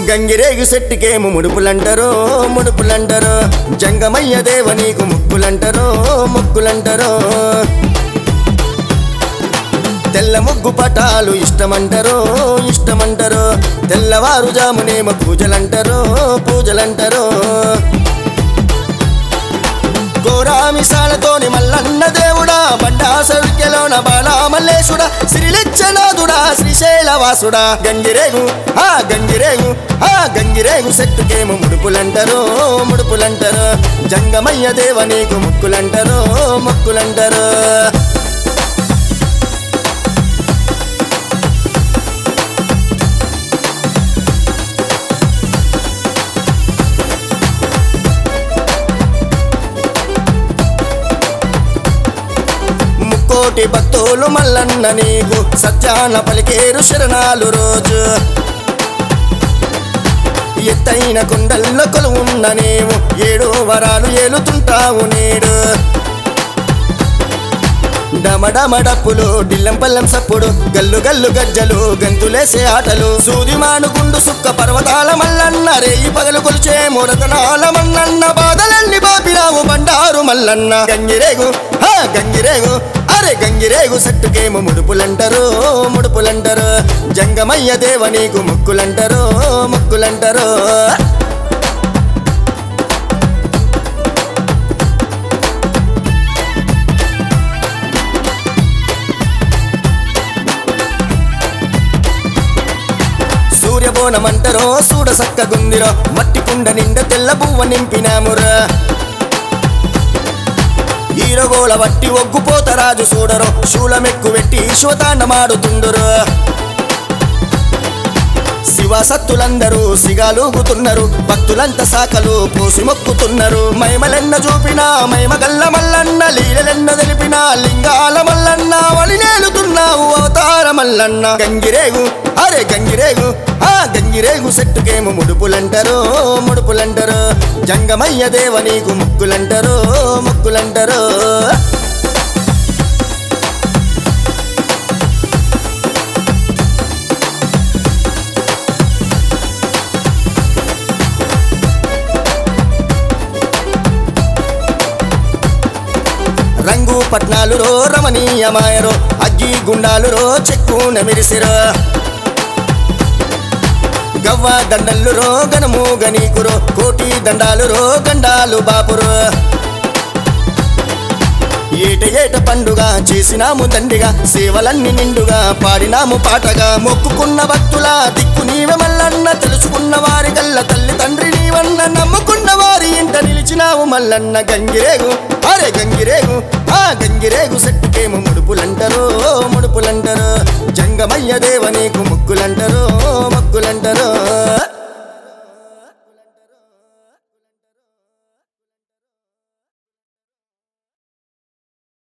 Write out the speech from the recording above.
గంగిరేగు సెట్టుకేమో ముడుపులంటారో ముడుపులంటారో జంగమయ్య దేవ నీకు ముక్కులంటారో ముక్కులంటారో తెల్ల ముగ్గు పటాలు ఇష్టమంటారో ఇష్టమంటారో తెల్లవారుజామునేమో పూజలంటారో పూజలంటారో గోరామిసాలతోని మల్లన్న దేవుడా బండాసరికెలోన బాలామల్లేశుడా శ్రీలిచ్చనాథుడా శ్రీశైలవాసుడా గంగిరేగు ఆ గంగిరేగు ఆ గంగిరేగు సెట్టుకేమో ముడుపులంటారో ముడుపులంటారో జంగమయ్య దేవ నీకు ముక్కులంటారో ముక్కులంటారో ముక్కోటి భక్తులు మల్లన్న నీకు సత్యాన పలికేరు శరణాలు రోజు ఎత్తైన కొండల్లో కొలువున్న నీవు ఏడు వరాలు ఏలుతుంటావు నేడు డమడమడప్పులు డిల్లం పల్లెం సప్పుడు గల్లు గల్లు గజ్జలు గంతులేసే ఆటలు సూది మానుగుండు సుక్క పర్వతాల మల్లన్న రేయి పగలు కొలిచే మురతనాల మల్లన్న బాధలన్నీ బాపిరావు బండారు మల్లన్న గంగిరేగు హా గంగిరేగు అరే గంగిరేగు సట్టుకేమో ముడుపులంటారు ముడుపులంటారు జంగమయ్య దేవ నీకు ముక్కులంటారు ముక్కులంటారు సూర్యబోనమంటరో సూడ సక్కగుందిరో మట్టి కుండ నిండ తెల్ల పువ్వ నింపినామురా ఈరగోల వట్టి ఒగ్గుపోత రాజు చూడరో శూలమెక్కు పెట్టి శివతాండమాడుతుండురు శివ సత్తులందరూ సిగాలూగుతున్నారు భక్తులంతా సాకలు పోసి మొక్కుతున్నారు మైమలెన్న చూపిన మైమగల్ల మల్లన్న లీలలెన్న తెలిపిన లింగాల మల్లన్న వలినేలుతున్నావు అవతార మల్లన్న గంగిరేగు అరే గంగిరేగు ఆ గంగిరేగు సెట్టుకేమో ముడుపులంటారు ముడుపులంటారు జంగమయ్య దేవ నీకు ముక్కులంటారు ముక్కులంటారు రంగు పట్నాలు రో రమణీయమాయరో అగ్గి గుండాలు రో చెక్కున మెరిసిరో గవ్వ దండల్లు రో గణము గనీకురో కోటి దండాలు రో గండాలు బాపురో ఏట ఏట పండుగ చేసినాము దండిగా సేవలన్నీ నిండుగా పాడినాము పాటగా మొక్కుకున్న భక్తుల దిక్కు నీవే మల్లన్న తెలుసుకున్న వారి కల్ల తల్లి తండ్రి నీవన్న నమ్ముకున్న వారి ఇంట నిలిచినావు మల్లన్న గంగిరేగు అరే గంగిరేగు ఆ గంగిరేగు సెట్టుకేమో ముడుపులంటారు ముడుపులంటారు జంగమయ్య దేవ నీకు ముక్కులంటారు